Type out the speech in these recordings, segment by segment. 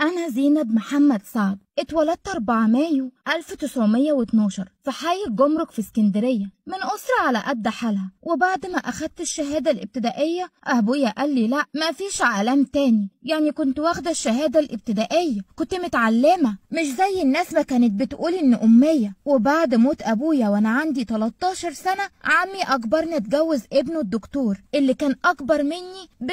أنا زينب محمد سعد اتولدت 4 مايو 1912 في حي الجمرك في اسكندرية من أسرة على قد حالها وبعد ما أخدت الشهادة الابتدائية أبويا قال لي لا مفيش علام تاني يعني كنت واخدة الشهادة الابتدائية كنت متعلمة مش زي الناس ما كانت بتقول إن أمية وبعد موت أبويا وأنا عندي 13 سنة عمي أجبرني أتجوز ابنه الدكتور اللي كان أكبر مني ب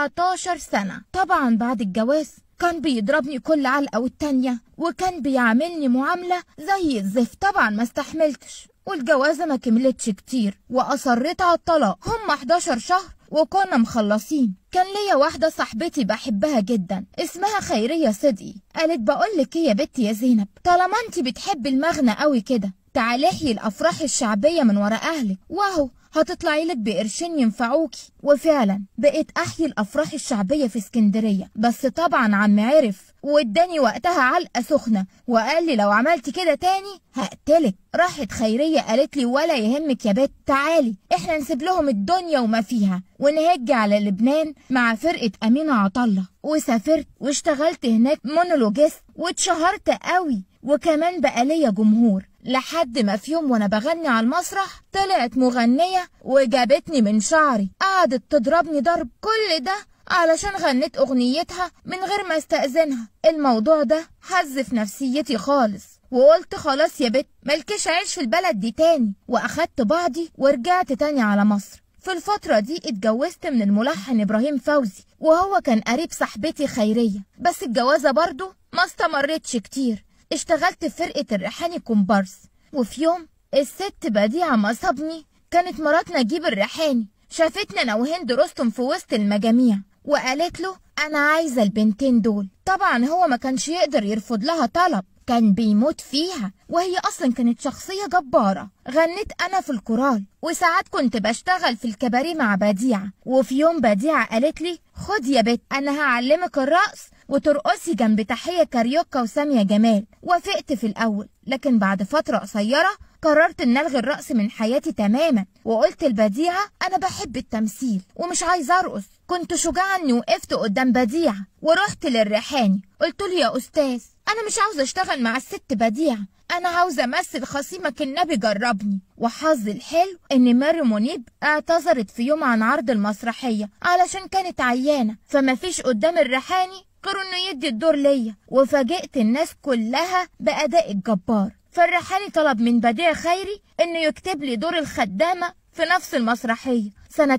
17 سنة طبعا بعد الجواز كان بيضربني كل علقة والتانية وكان بيعاملني معاملة زي الزفت طبعا ما استحملتش والجوازة ما كملتش كتير وأصريت على الطلاق هم 11 شهر وكنا مخلصين كان ليا واحدة صاحبتي بحبها جدا اسمها خيرية صدقي قالت بقولك ايه يا بنتي يا زينب طالما انت بتحبي المغنى قوي كده تعالي احيي الافراح الشعبية من ورا اهلك واهو هتطلعي لك بقرشين ينفعوكي وفعلا بقيت احيي الافراح الشعبيه في اسكندريه بس طبعا عم عرف واداني وقتها علقه سخنه وقال لي لو عملتي كده تاني هقتلك راحت خيريه قالت لي ولا يهمك يا بت تعالي احنا نسيب لهم الدنيا وما فيها ونهج على لبنان مع فرقه امينه عطله وسافرت واشتغلت هناك مونولوجيست واتشهرت قوي وكمان بقى ليا جمهور لحد ما في يوم وانا بغني على المسرح طلعت مغنية وجابتني من شعري قعدت تضربني ضرب كل ده علشان غنيت اغنيتها من غير ما استأذنها الموضوع ده هز في نفسيتي خالص وقلت خلاص يا بت ملكش عيش في البلد دي تاني واخدت بعضي ورجعت تاني على مصر في الفترة دي اتجوزت من الملحن إبراهيم فوزي وهو كان قريب صاحبتي خيرية بس الجوازة برضه ما استمرتش كتير اشتغلت في فرقة الريحاني كومبارس وفي يوم الست بديعة مصابني كانت مرات نجيب الريحاني شافتنا انا وهند رستم في وسط المجاميع وقالت له انا عايزة البنتين دول طبعا هو ما كانش يقدر يرفض لها طلب كان بيموت فيها وهي اصلا كانت شخصية جبارة غنيت انا في الكورال وساعات كنت بشتغل في الكباريه مع بديعة وفي يوم بديعة قالت لي خد يا بت انا هعلمك الرقص وترقصي جنب تحية كاريوكا وسامية جمال وافقت في الأول لكن بعد فترة قصيرة قررت ان الغي الرقص من حياتي تماما وقلت لبديعة انا بحب التمثيل ومش عايزة ارقص كنت شجاعة اني وقفت قدام بديعة ورحت للريحاني قلت له يا استاذ انا مش عاوزة اشتغل مع الست بديعة انا عاوزة امثل خصيمك النبي جربني وحظي الحلو ان ماري منيب اعتذرت في يوم عن عرض المسرحية علشان كانت عيانة فمفيش قدام الريحاني غير انه يدي الدور ليا وفاجئت الناس كلها بأداء الجبار فالريحاني طلب من بديع خيري انه يكتب لي دور الخدامة في نفس المسرحية سنة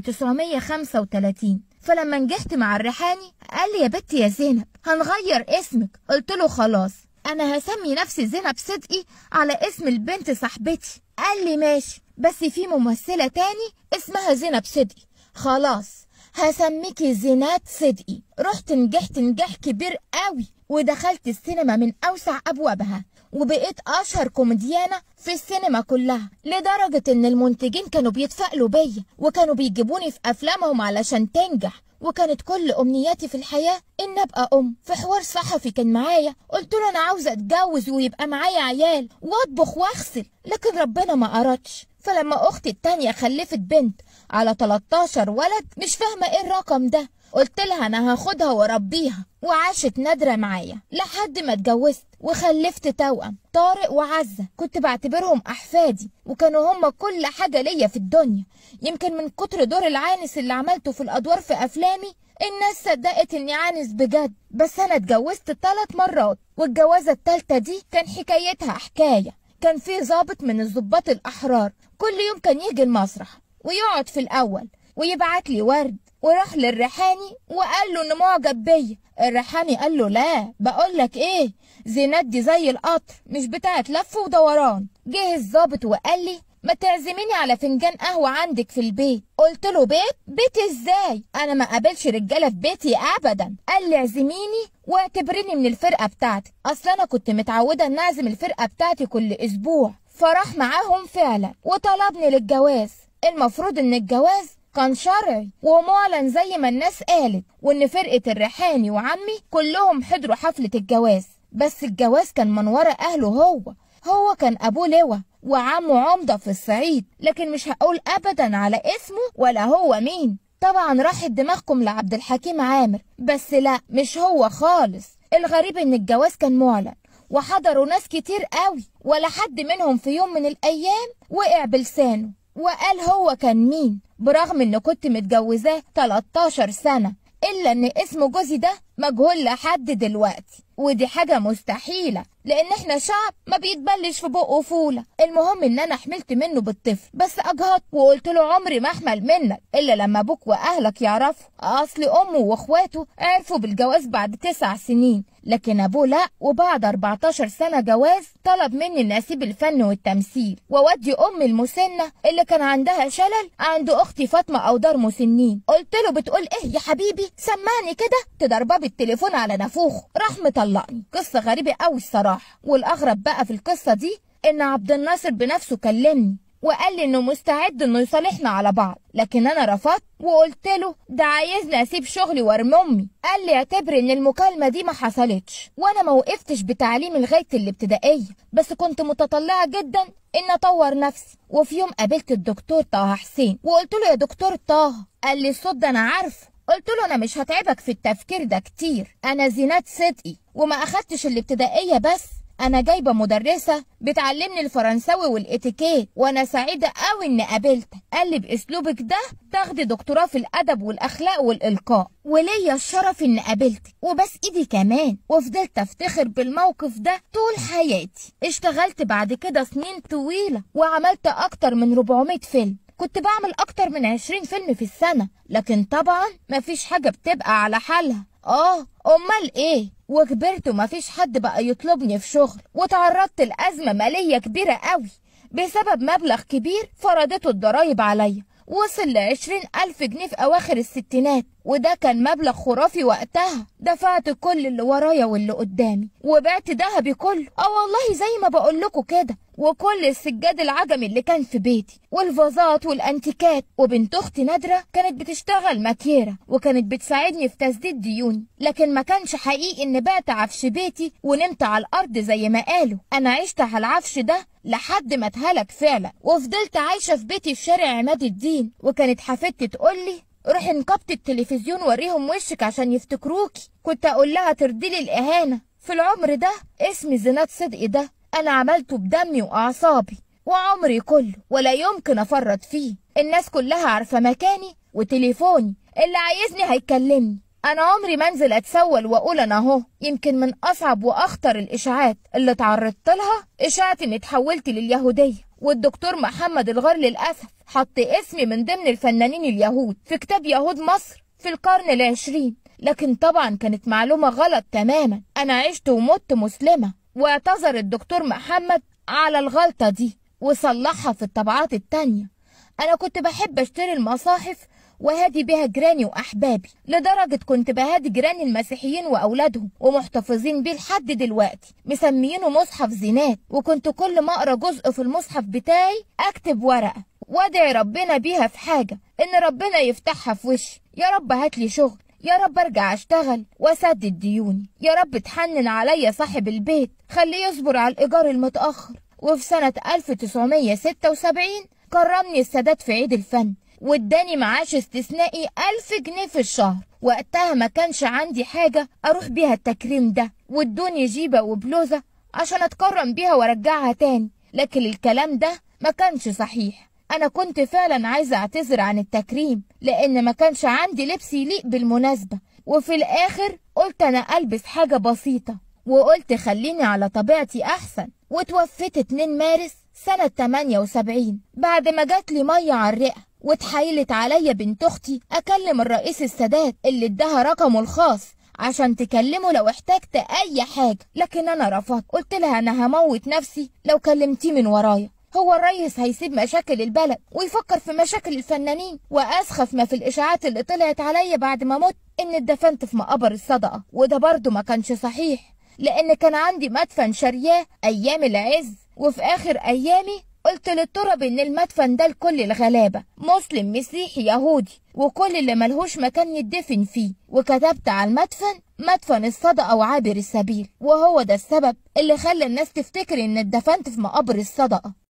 1935 فلما نجحت مع الريحاني قال لي يا بنتي يا زينب هنغير اسمك قلت له خلاص انا هسمي نفسي زينب صدقي على اسم البنت صاحبتي قال لي ماشي بس في ممثلة تاني اسمها زينب صدقي خلاص هسميكي زينات صدقي رحت نجحت نجاح كبير قوي ودخلت السينما من اوسع ابوابها وبقيت اشهر كوميديانه في السينما كلها لدرجه ان المنتجين كانوا بيتفائلوا بيا وكانوا بيجيبوني في افلامهم علشان تنجح وكانت كل امنياتي في الحياه ان ابقى ام في حوار صحفي كان معايا قلت له انا عاوزه اتجوز ويبقى معايا عيال واطبخ واغسل لكن ربنا ما اردش فلما اختي التانية خلفت بنت على 13 ولد مش فاهمه ايه الرقم ده قلت لها انا هاخدها واربيها وعاشت نادرة معايا لحد ما اتجوزت وخلفت توأم طارق وعزة كنت بعتبرهم أحفادي وكانوا هما كل حاجة ليا في الدنيا يمكن من كتر دور العانس اللي عملته في الأدوار في أفلامي الناس صدقت إني عانس بجد بس أنا اتجوزت ثلاث مرات والجوازة التالتة دي كان حكايتها حكاية كان في ظابط من الظباط الأحرار كل يوم كان يجي المسرح ويقعد في الأول ويبعت لي ورد وراح للريحاني وقال له انه معجب بيا الريحاني قال له لا بقول لك ايه زينات دي زي القطر مش بتاعت لف ودوران جه الظابط وقال لي ما تعزميني على فنجان قهوة عندك في البيت قلت له بيت بيت ازاي انا ما قابلش رجالة في بيتي ابدا قال لي اعزميني واعتبريني من الفرقة بتاعتي اصل انا كنت متعودة ان اعزم الفرقة بتاعتي كل اسبوع فراح معاهم فعلا وطلبني للجواز المفروض ان الجواز كان شرعي ومعلن زي ما الناس قالت وان فرقة الريحاني وعمي كلهم حضروا حفلة الجواز بس الجواز كان من ورا اهله هو هو كان ابوه لواء وعمه عمدة في الصعيد لكن مش هقول ابدا على اسمه ولا هو مين طبعا راحت دماغكم لعبد الحكيم عامر بس لا مش هو خالص الغريب ان الجواز كان معلن وحضروا ناس كتير قوي ولا حد منهم في يوم من الايام وقع بلسانه وقال هو كان مين برغم ان كنت متجوزاه 13 سنة الا ان اسم جوزي ده مجهول لحد دلوقتي ودي حاجة مستحيلة لان احنا شعب ما بيتبلش في بقه فولة المهم ان انا حملت منه بالطفل بس اجهض وقلت له عمري ما احمل منك الا لما ابوك واهلك يعرفوا اصل امه واخواته عرفوا بالجواز بعد تسع سنين لكن ابوه لا وبعد 14 سنة جواز طلب مني اني اسيب الفن والتمثيل واودي امي المسنة اللي كان عندها شلل عند اختي فاطمة او دار مسنين قلت له بتقول ايه يا حبيبي سمعني كده تضربها بالتليفون على نافوخه راح مطلقني قصة غريبة قوي الصراحة والاغرب بقى في القصة دي ان عبد الناصر بنفسه كلمني وقال لي انه مستعد انه يصالحنا على بعض لكن انا رفضت وقلت له ده عايزني اسيب شغلي وارمي امي قال لي اعتبر ان المكالمه دي ما حصلتش وانا ما وقفتش بتعليمي لغايه الابتدائيه بس كنت متطلعه جدا ان اطور نفسي وفي يوم قابلت الدكتور طه حسين وقلت له يا دكتور طه قال لي الصوت ده انا عارفه قلت له انا مش هتعبك في التفكير ده كتير انا زينات صدقي وما اخدتش الابتدائيه بس انا جايبه مدرسه بتعلمني الفرنساوي والاتيكيت وانا سعيده قوي اني قابلتك قال لي باسلوبك ده تاخدي دكتوراه في الادب والاخلاق والالقاء وليا الشرف اني قابلتك وبس ايدي كمان وفضلت افتخر بالموقف ده طول حياتي اشتغلت بعد كده سنين طويله وعملت اكتر من 400 فيلم كنت بعمل اكتر من 20 فيلم في السنه لكن طبعا مفيش حاجه بتبقى على حالها اه امال ايه وكبرت ومفيش حد بقى يطلبني في شغل وتعرضت لأزمة مالية كبيرة قوي بسبب مبلغ كبير فرضته الضرايب عليا وصل لعشرين ألف جنيه في أواخر الستينات وده كان مبلغ خرافي وقتها دفعت كل اللي ورايا واللي قدامي وبعت دهبي كله اه والله زي ما بقول لكم كده وكل السجاد العجمي اللي كان في بيتي والفازات والانتيكات وبنت اختي نادره كانت بتشتغل ماكيره وكانت بتساعدني في تسديد ديوني لكن ما كانش حقيقي ان بعت عفش بيتي ونمت على الارض زي ما قالوا انا عشت على العفش ده لحد ما اتهلك فعلا وفضلت عايشه في بيتي في شارع عماد الدين وكانت حفيدتي تقول لي روحي نقبت التلفزيون وريهم وشك عشان يفتكروكي كنت اقول لها ترضي لي الاهانه في العمر ده اسمي زينات صدقي ده انا عملته بدمي واعصابي وعمري كله ولا يمكن افرط فيه الناس كلها عارفه مكاني وتليفوني اللي عايزني هيكلمني انا عمري ما انزل اتسول واقول انا اهو يمكن من اصعب واخطر الاشاعات اللي تعرضت لها اشاعه اني اتحولت لليهوديه والدكتور محمد الغار للاسف حط اسمي من ضمن الفنانين اليهود في كتاب يهود مصر في القرن العشرين لكن طبعا كانت معلومه غلط تماما انا عشت ومت مسلمه واعتذر الدكتور محمد على الغلطه دي وصلحها في الطبعات التانية انا كنت بحب اشتري المصاحف وهادي بيها جيراني واحبابي لدرجه كنت بهادي جيراني المسيحيين واولادهم ومحتفظين بيه لحد دلوقتي مسميينه مصحف زينات وكنت كل ما اقرا جزء في المصحف بتاعي اكتب ورقه وادعي ربنا بيها في حاجه ان ربنا يفتحها في وشي يا رب هاتلي شغل يا رب ارجع اشتغل واسدد ديوني يا رب تحنن عليا صاحب البيت خليه يصبر على الايجار المتاخر وفي سنه 1976 كرمني السادات في عيد الفن واداني معاش استثنائي ألف جنيه في الشهر وقتها ما كانش عندي حاجة أروح بيها التكريم ده وادوني جيبة وبلوزة عشان أتكرم بيها وأرجعها تاني لكن الكلام ده ما كانش صحيح أنا كنت فعلا عايزة أعتذر عن التكريم لأن ما كانش عندي لبس يليق بالمناسبة وفي الآخر قلت أنا ألبس حاجة بسيطة وقلت خليني على طبيعتي أحسن وتوفيت 2 مارس سنة 78 بعد ما جات لي مية على الرئة واتحايلت عليا بنت اختي اكلم الرئيس السادات اللي اداها رقمه الخاص عشان تكلمه لو احتجت اي حاجه لكن انا رفضت قلت لها انا هموت نفسي لو كلمتيه من ورايا هو الريس هيسيب مشاكل البلد ويفكر في مشاكل الفنانين واسخف ما في الاشاعات اللي طلعت عليا بعد ما مت ان اتدفنت في مقابر الصدقه وده برضه ما كانش صحيح لان كان عندي مدفن شرياه ايام العز وفي اخر ايامي قلت للترب ان المدفن ده لكل الغلابة مسلم مسيحي يهودي وكل اللي ملهوش مكان يدفن فيه وكتبت على المدفن مدفن الصدقة وعابر السبيل وهو ده السبب اللي خلى الناس تفتكر ان اتدفنت في مقابر الصدقة